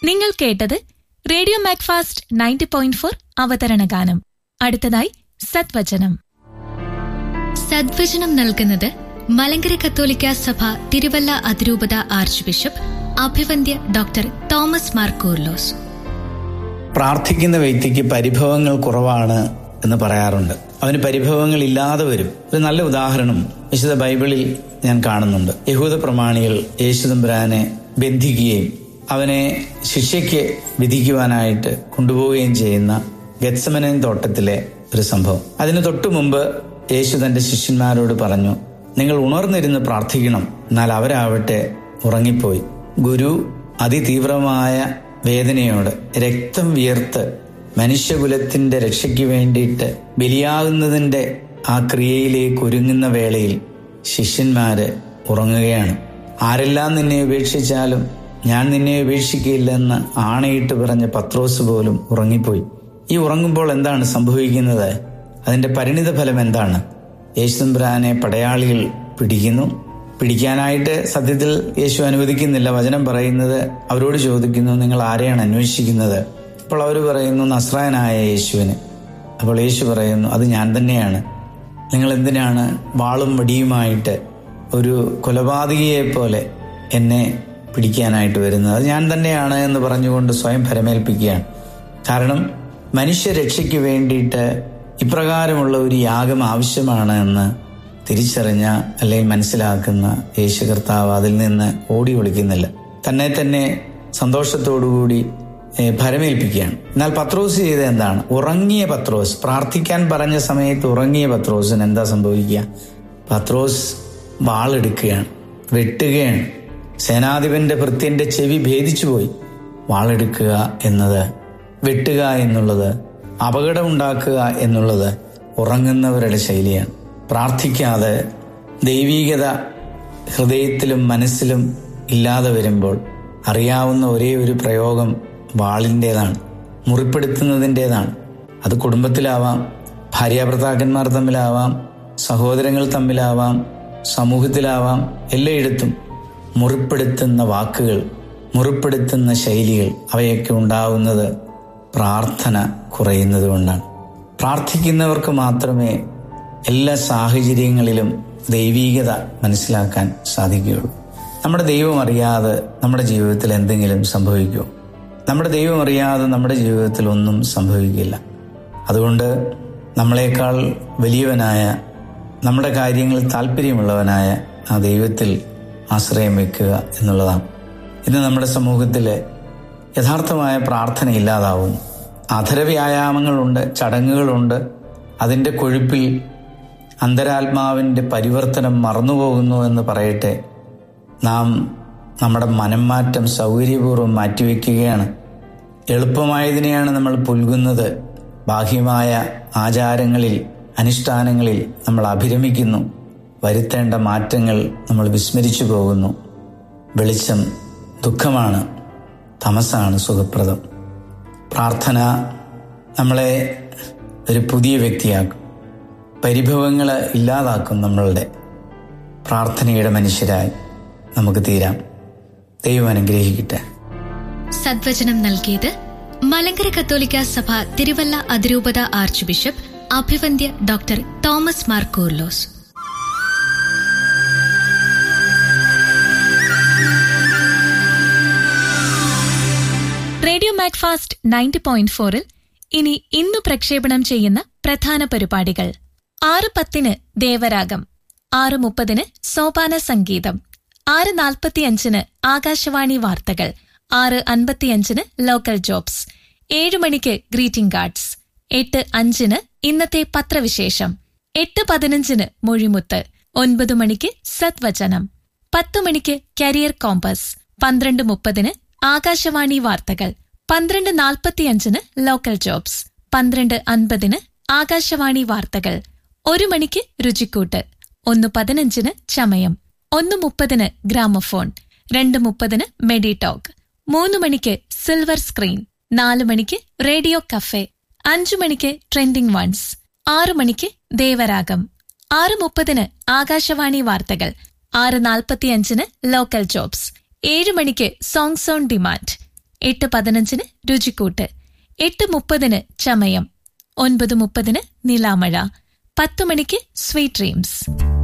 നിങ്ങൾ കേട്ടത് radio Macfast ninety point four അവതരണ ഗാനം അടുത്തതായി സത്വചനം സദ്വചനം നൽകുന്നത് മലങ്കര കത്തോലിക്ക സഭ തിരുവല്ല അതിരൂപത ആർച്ച് ബിഷപ്പ് അഭിവന്ദ്യ ഡോക്ടർ തോമസ് മാർ കൂർലോസ് പ്രാർത്ഥിക്കുന്ന വ്യക്തിക്ക് പരിഭവങ്ങൾ കുറവാണ് എന്ന് പറയാറുണ്ട് അവന് പരിഭവങ്ങൾ ഇല്ലാതെ വരും ഒരു നല്ല ഉദാഹരണം വിശുദ്ധ ബൈബിളിൽ ഞാൻ കാണുന്നുണ്ട് യഹൂദ പ്രമാണികൾ യേശുദമ്പുരാനെ ബന്ധിക്കുകയും അവനെ ശിക്ഷയ്ക്ക് വിധിക്കുവാനായിട്ട് കൊണ്ടുപോവുകയും ചെയ്യുന്ന ഗത്സമനൻ തോട്ടത്തിലെ ഒരു സംഭവം അതിന് തൊട്ടു മുമ്പ് യേശു തന്റെ ശിഷ്യന്മാരോട് പറഞ്ഞു നിങ്ങൾ ഉണർന്നിരുന്ന് പ്രാർത്ഥിക്കണം എന്നാൽ അവരാവട്ടെ ഉറങ്ങിപ്പോയി ഗുരു അതിതീവ്രമായ വേദനയോട് രക്തം വിയർത്ത് മനുഷ്യകുലത്തിന്റെ രക്ഷയ്ക്ക് വേണ്ടിയിട്ട് ബലിയാകുന്നതിന്റെ ആ ക്രിയയിലേക്ക് ഒരുങ്ങുന്ന വേളയിൽ ശിഷ്യന്മാര് ഉറങ്ങുകയാണ് ആരെല്ലാം നിന്നെ ഉപേക്ഷിച്ചാലും ഞാൻ നിന്നെ ഉപേക്ഷിക്കില്ലെന്ന് ആണയിട്ട് പറഞ്ഞ പത്രോസ് പോലും ഉറങ്ങിപ്പോയി ഈ ഉറങ്ങുമ്പോൾ എന്താണ് സംഭവിക്കുന്നത് അതിന്റെ പരിണിത ഫലം എന്താണ് യേശുദമ്പുരാനെ പടയാളികൾ പിടിക്കുന്നു പിടിക്കാനായിട്ട് സത്യത്തിൽ യേശു അനുവദിക്കുന്നില്ല വചനം പറയുന്നത് അവരോട് ചോദിക്കുന്നു നിങ്ങൾ ആരെയാണ് അന്വേഷിക്കുന്നത് അപ്പോൾ അവർ പറയുന്നു നസ്രായനായ യേശുവിന് അപ്പോൾ യേശു പറയുന്നു അത് ഞാൻ തന്നെയാണ് നിങ്ങൾ എന്തിനാണ് വാളും വടിയുമായിട്ട് ഒരു കൊലപാതകിയെ പോലെ എന്നെ പിടിക്കാനായിട്ട് വരുന്നത് അത് ഞാൻ തന്നെയാണ് എന്ന് പറഞ്ഞുകൊണ്ട് സ്വയം ഫലമേൽപ്പിക്കുകയാണ് കാരണം മനുഷ്യരക്ഷയ്ക്ക് വേണ്ടിയിട്ട് ഇപ്രകാരമുള്ള ഒരു യാഗം ആവശ്യമാണ് എന്ന് തിരിച്ചറിഞ്ഞ അല്ലെങ്കിൽ മനസ്സിലാക്കുന്ന യേശു കർത്താവ് അതിൽ നിന്ന് ഓടി ഒളിക്കുന്നില്ല തന്നെ തന്നെ സന്തോഷത്തോടുകൂടി ഭരമേൽപ്പിക്കുകയാണ് എന്നാൽ പത്രോസ് ചെയ്ത എന്താണ് ഉറങ്ങിയ പത്രോസ് പ്രാർത്ഥിക്കാൻ പറഞ്ഞ സമയത്ത് ഉറങ്ങിയ പത്രോസിന് എന്താ സംഭവിക്കുക പത്രോസ് വാളെടുക്കുകയാണ് വെട്ടുകയാണ് സേനാധിപന്റെ ഭൃത്യന്റെ ചെവി ഭേദിച്ചു പോയി വാളെടുക്കുക എന്നത് വെട്ടുക എന്നുള്ളത് അപകടമുണ്ടാക്കുക എന്നുള്ളത് ഉറങ്ങുന്നവരുടെ ശൈലിയാണ് പ്രാർത്ഥിക്കാതെ ദൈവീകത ഹൃദയത്തിലും മനസ്സിലും ഇല്ലാതെ വരുമ്പോൾ അറിയാവുന്ന ഒരേ ഒരു പ്രയോഗം വാളിൻ്റെതാണ് മുറിപ്പെടുത്തുന്നതിൻ്റെതാണ് അത് കുടുംബത്തിലാവാം ഭാര്യാഭർത്താക്കന്മാർ തമ്മിലാവാം സഹോദരങ്ങൾ തമ്മിലാവാം സമൂഹത്തിലാവാം എല്ലായിടത്തും മുറിപ്പെടുത്തുന്ന വാക്കുകൾ മുറിപ്പെടുത്തുന്ന ശൈലികൾ അവയൊക്കെ ഉണ്ടാവുന്നത് പ്രാർത്ഥന കുറയുന്നത് കൊണ്ടാണ് പ്രാർത്ഥിക്കുന്നവർക്ക് മാത്രമേ എല്ലാ സാഹചര്യങ്ങളിലും ദൈവീകത മനസ്സിലാക്കാൻ സാധിക്കുകയുള്ളൂ നമ്മുടെ ദൈവം അറിയാതെ നമ്മുടെ ജീവിതത്തിൽ എന്തെങ്കിലും സംഭവിക്കുമോ നമ്മുടെ ദൈവം അറിയാതെ നമ്മുടെ ജീവിതത്തിൽ ഒന്നും സംഭവിക്കില്ല അതുകൊണ്ട് നമ്മളെക്കാൾ വലിയവനായ നമ്മുടെ കാര്യങ്ങളിൽ താല്പര്യമുള്ളവനായ ആ ദൈവത്തിൽ ആശ്രയം വെക്കുക എന്നുള്ളതാണ് ഇന്ന് നമ്മുടെ സമൂഹത്തിൽ യഥാർത്ഥമായ പ്രാർത്ഥന ഇല്ലാതാവുന്നു അധരവ്യായാമങ്ങളുണ്ട് ചടങ്ങുകളുണ്ട് അതിൻ്റെ കൊഴുപ്പിൽ അന്തരാത്മാവിൻ്റെ പരിവർത്തനം മറന്നുപോകുന്നു എന്ന് പറയട്ടെ നാം നമ്മുടെ മനംമാറ്റം സൗകര്യപൂർവ്വം മാറ്റിവെക്കുകയാണ് എളുപ്പമായതിനെയാണ് നമ്മൾ പുൽകുന്നത് ബാഹ്യമായ ആചാരങ്ങളിൽ അനുഷ്ഠാനങ്ങളിൽ നമ്മൾ അഭിരമിക്കുന്നു വരുത്തേണ്ട മാറ്റങ്ങൾ നമ്മൾ വിസ്മരിച്ചു പോകുന്നു വെളിച്ചം ദുഃഖമാണ് തമസാണ് സുഖപ്രദം പ്രാർത്ഥന നമ്മളെ ഒരു പുതിയ വ്യക്തിയാക്കും പരിഭവങ്ങൾ ഇല്ലാതാക്കും നമ്മളുടെ പ്രാർത്ഥനയുടെ മനുഷ്യരായി നമുക്ക് തീരാം ദൈവം അനുഗ്രഹിക്കട്ടെ സദ്വചനം നൽകിയത് മലങ്കര കത്തോലിക്ക സഭ തിരുവല്ല അതിരൂപത ആർച്ച് ബിഷപ്പ് അഭിവന്ദ്യ doctor Thomas Mar Koorilos radio Macfast ninety point ഫോറിൽ ഇനി ഇന്നു പ്രക്ഷേപണം ചെയ്യുന്ന പ്രധാന പരിപാടികൾ ആറ് പത്തിന് ദേവരാഗം ആറ് മുപ്പതിന് സോപാന സംഗീതം ആറ് നാൽപ്പത്തിയഞ്ചിന് ആകാശവാണി വാർത്തകൾ ആറ് അൻപത്തിയഞ്ചിന് ലോക്കൽ ജോബ്സ് ഏഴ് മണിക്ക് ഗ്രീറ്റിംഗ് കാർഡ്സ് എട്ട് അഞ്ചിന് ഇന്നത്തെ പത്രവിശേഷം എട്ട് പതിനഞ്ചിന് മൊഴിമുത്ത് ഒൻപത് മണിക്ക് സത്വചനം പത്തു മണിക്ക് കരിയർ കോമ്പസ് പന്ത്രണ്ട് മുപ്പതിന് ആകാശവാണി വാർത്തകൾ പന്ത്രണ്ട് നാൽപ്പത്തിയഞ്ചിന് ലോക്കൽ ജോബ്സ് പന്ത്രണ്ട് അൻപതിന് ആകാശവാണി വാർത്തകൾ ഒരു മണിക്ക് രുചിക്കൂട്ട് ഒന്ന് പതിനഞ്ചിന് ചമയം ഒന്ന് മുപ്പതിന് ഗ്രാമഫോൺ രണ്ട് മുപ്പതിന് മെഡിടോക്ക് മൂന്ന് മണിക്ക് സിൽവർ സ്ക്രീൻ നാല് മണിക്ക് റേഡിയോ കഫേ അഞ്ചു മണിക്ക് ട്രെൻഡിംഗ് വൺസ് ആറു മണിക്ക് ദേവരാഗം ആറ് മുപ്പതിന് ആകാശവാണി വാർത്തകൾ ആറ് നാൽപ്പത്തിയഞ്ചിന് ലോക്കൽ ജോബ്സ് ഏഴ് മണിക്ക് സോങ്സ് ഓൺ ഡിമാൻഡ് എട്ട് പതിനഞ്ചിന് രുചിക്കൂട്ട് എട്ട് മുപ്പതിന് ചമയം ഒൻപത് മുപ്പതിന് നിലാമഴ പത്തു മണിക്ക് സ്വീറ്റ് ഡ്രീംസ്